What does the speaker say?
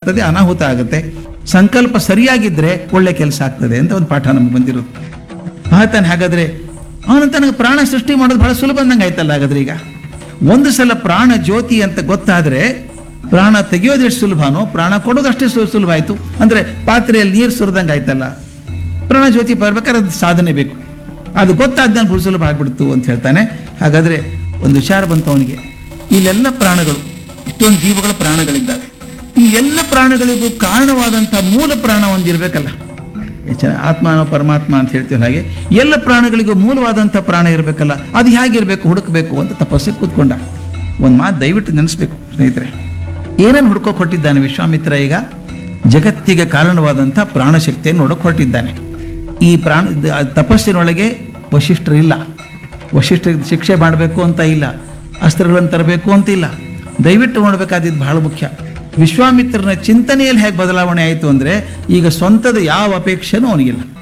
ಆಗ್ತದೆ ಅನಾಹುತ ಆಗುತ್ತೆ ಸಂಕಲ್ಪ ಸರಿಯಾಗಿದ್ರೆ ಒಳ್ಳೆ ಕೆಲಸ ಆಗ್ತದೆ ಅಂತ ಒಂದು ಪಾಠ ನಮ್ಗೆ ಬಂದಿರುತ್ತೆ ಆತನ ಹಾಗಾದ್ರೆ ಅವನು ತನಗೆ ಪ್ರಾಣ ಸೃಷ್ಟಿ ಮಾಡೋದು ಬಹಳ ಸುಲಭ ಅಂದಂಗೆ ಆಯ್ತಲ್ಲ ಹಾಗಾದ್ರೆ ಈಗ ಒಂದು ಸಲ ಪ್ರಾಣ ಜ್ಯೋತಿ ಅಂತ ಗೊತ್ತಾದ್ರೆ ಪ್ರಾಣ ತೆಗೆಯೋದು ಎಷ್ಟು ಸುಲಭನೋ ಪ್ರಾಣ ಕೊಡೋದು ಅಷ್ಟೇ ಸು- ಸುಲಭ ಆಯ್ತು ಅಂದ್ರೆ ಪಾತ್ರೆಯಲ್ಲಿ ನೀರು ಸುರಿದಂಗೆ ಆಯ್ತಲ್ಲ ಪ್ರಾಣ ಜ್ಯೋತಿ ಬರ್ಬೇಕಾದ್ರೆ ಅದು ಸಾಧನೆ ಬೇಕು ಅದು ಗೊತ್ತಾದ್ಮೇಲೆ ಬಹಳ ಸುಲಭ ಆಗ್ಬಿಡ್ತು ಅಂತ ಹೇಳ್ತಾನೆ ಹಾಗಾದ್ರೆ ಒಂದು ವಿಚಾರ ಬಂತು ಅವನಿಗೆ ಇಲ್ಲೆಲ್ಲ ಪ್ರಾಣಗಳು ಇಷ್ಟೊಂದು ಜೀವಗಳ ಪ್ರಾಣಗಳಿದ್ದಾವೆ ಈ ಎಲ್ಲ ಪ್ರಾಣಗಳಿಗೂ ಕಾರಣವಾದಂಥ ಮೂಲ ಪ್ರಾಣ ಒಂದಿರಬೇಕಲ್ಲ ಹೆಚ್ಚ- ಆತ್ಮ ಅನ್ನೋ ಪರಮಾತ್ಮ ಅಂತ ಹೇಳ್ತೀವಿ ಹಾಗೆ ಎಲ್ಲ ಪ್ರಾಣಗಳಿಗೂ ಮೂಲವಾದಂಥ ಪ್ರಾಣ ಇರಬೇಕಲ್ಲ ಅದು ಹೇಗಿರಬೇಕು ಹುಡುಕಬೇಕು ಅಂತ ತಪಸ್ಸಿಗೆ ಕೂತ್ಕೊಂಡ ಒಂದು ಮಾತು ದಯವಿಟ್ಟು ನೆನೆಸ್ಬೇಕು ಸ್ನೇಹಿತರೆ ಏನನ್ನು ಹುಡ್ಕೋಕ್ ಹೊಟ್ಟಿದ್ದಾನೆ ವಿಶ್ವಾಮಿತ್ರ ಈಗ ಜಗತ್ತಿಗೆ ಕಾರಣವಾದಂಥ ಪ್ರಾಣಶಕ್ತಿಯನ್ನು ನೋಡೋಕೆ ಹೊರಟಿದ್ದಾನೆ ಈ ಪ್ರಾಣ ದ- ತಪಸ್ಸಿನೊಳಗೆ ವಶಿಷ್ಠರಿಲ್ಲ ವಶಿಷ್ಠರಿಗೆ ಶಿಕ್ಷೆ ಮಾಡಬೇಕು ಅಂತ ಇಲ್ಲ ಅಸ್ತ್ರಗಳನ್ನು ತರಬೇಕು ಅಂತ ಇಲ್ಲ ದಯವಿಟ್ಟು ನೋಡಬೇಕಾದಿದ್ದು ಬಹಳ ಮುಖ್ಯ ವಿಶ್ವಾಮಿತ್ರನ ಚಿಂತನೆಯಲ್ಲಿ ಹೇಗೆ ಬದಲಾವಣೆ ಆಯಿತು ಅಂದರೆ ಈಗ ಸ್ವಂತದ ಯಾವ ಅಪೇಕ್ಷೆನೂ ಅವನಿಗಿಲ್ಲ